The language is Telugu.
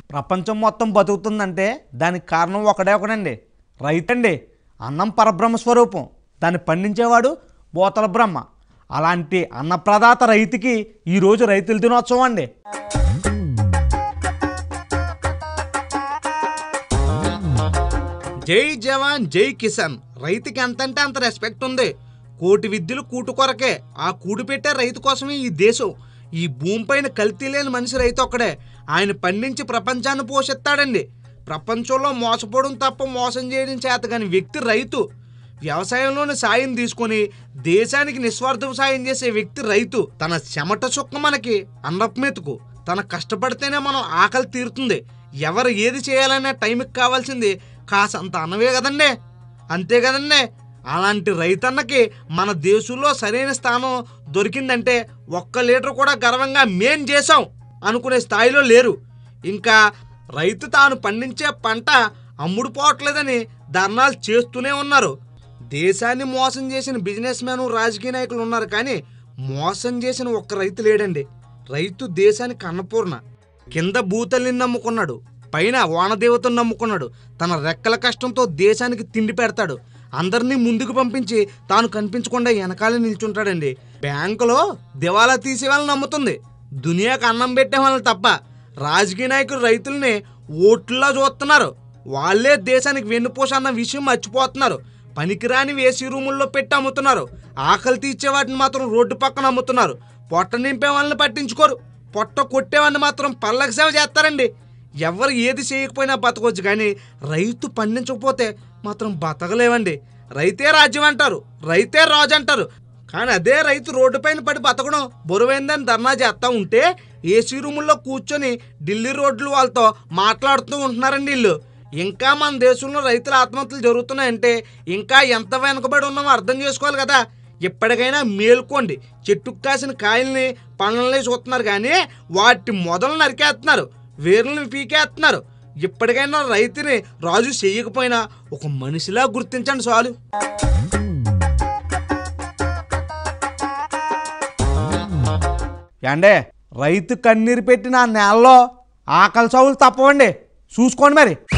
ప్రపంచం మొత్తం బతుకుతుందంటే దానికి కారణం ఒకడే ఒకడండి రైతండి అన్నం పరబ్రహ్మ స్వరూపం దాన్ని పండించేవాడు బోతల బ్రహ్మ అలాంటి అన్నప్రదాత రైతుకి ఈరోజు రైతుల దినోత్సవం అండి జై జవాన్ జై కిసాన్ రైతుకి ఎంతంటే అంత రెస్పెక్ట్ ఉంది కోటి విద్యలు కూటు కొరకే ఆ కూడు పెట్టే రైతు కోసమే ఈ దేశం ఈ భూమిపైన కల్తీ లేని మనిషి రైతు ఒక్కడే ఆయన పండించి ప్రపంచాన్ని పోషిస్తాడండి ప్రపంచంలో మోసపోవడం తప్ప మోసం చేయడం చేతగాని వ్యక్తి రైతు వ్యవసాయంలోని సాయం తీసుకొని దేశానికి నిస్వార్థపు సాయం చేసే వ్యక్తి రైతు తన చెమట చుక్క మనకి అన్నపు మెతుకు తన కష్టపడితేనే మనం ఆకలి తీరుతుంది ఎవరు ఏది చేయాలనే టైంకి కావాల్సింది కాసంత అన్నవే కదండి అంతే కదండి అలాంటి రైతన్నకి మన దేశంలో సరైన స్థానం దొరికిందంటే ఒక్క లీటర్ కూడా గర్వంగా మేం చేసాం అనుకునే స్థాయిలో లేరు ఇంకా రైతు తాను పండించే పంట అమ్ముడు పోవట్లేదని ధర్నాలు చేస్తూనే ఉన్నారు దేశాన్ని మోసం చేసిన బిజినెస్ మ్యాన్ రాజకీయ నాయకులు ఉన్నారు కానీ మోసం చేసిన ఒక్క రైతు లేడండి రైతు దేశానికి అన్నపూర్ణ కింద భూతల్లిని నమ్ముకున్నాడు పైన వానదేవతను నమ్ముకున్నాడు తన రెక్కల కష్టంతో దేశానికి తిండి పెడతాడు అందరినీ ముందుకు పంపించి తాను కనిపించకుండా వెనకాలే నిల్చుంటాడండి బ్యాంకులో దివాలా తీసే వాళ్ళని నమ్ముతుంది దునియాకు అన్నం పెట్టే వాళ్ళని తప్ప రాజకీయ నాయకులు రైతుల్ని ఓట్లా చూస్తున్నారు వాళ్ళే దేశానికి వెన్నుపూస అన్న విషయం మర్చిపోతున్నారు పనికిరాని వేసి రూముల్లో పెట్టి అమ్ముతున్నారు ఆకలి తీర్చే వాటిని మాత్రం రోడ్డు పక్కన అమ్ముతున్నారు పొట్ట నింపే వాళ్ళని పట్టించుకోరు పొట్ట కొట్టేవాడిని మాత్రం పళ్ళకి సేవ చేస్తారండి ఎవరు ఏది చేయకపోయినా బతకొచ్చు కానీ రైతు పండించకపోతే మాత్రం బతకలేవండి రైతే రాజ్యం అంటారు రైతే రాజు అంటారు కానీ అదే రైతు రోడ్డు పైన పడి బతకడం బరువైందని ధర్నా చేస్తా ఉంటే ఏసీ రూముల్లో కూర్చొని ఢిల్లీ రోడ్లు వాళ్ళతో మాట్లాడుతూ ఉంటున్నారండి వీళ్ళు ఇంకా మన దేశంలో రైతుల ఆత్మహత్యలు జరుగుతున్నాయంటే ఇంకా ఎంత వెనుకబడి ఉన్నామో అర్థం చేసుకోవాలి కదా ఇప్పటికైనా మేల్కోండి చెట్టుకు కాసిన కాయల్ని పండ్లని చూస్తున్నారు కానీ వాటి మొదలు నరికేస్తున్నారు వేర్లను పీకేస్తున్నారు ఇప్పటికైనా రైతుని రాజు చేయకపోయినా ఒక మనిషిలా గుర్తించండి చాలు ఏండే రైతు కన్నీరు పెట్టిన ఆ నేలలో ఆకలి చావులు తప్పవండి చూసుకోండి మరి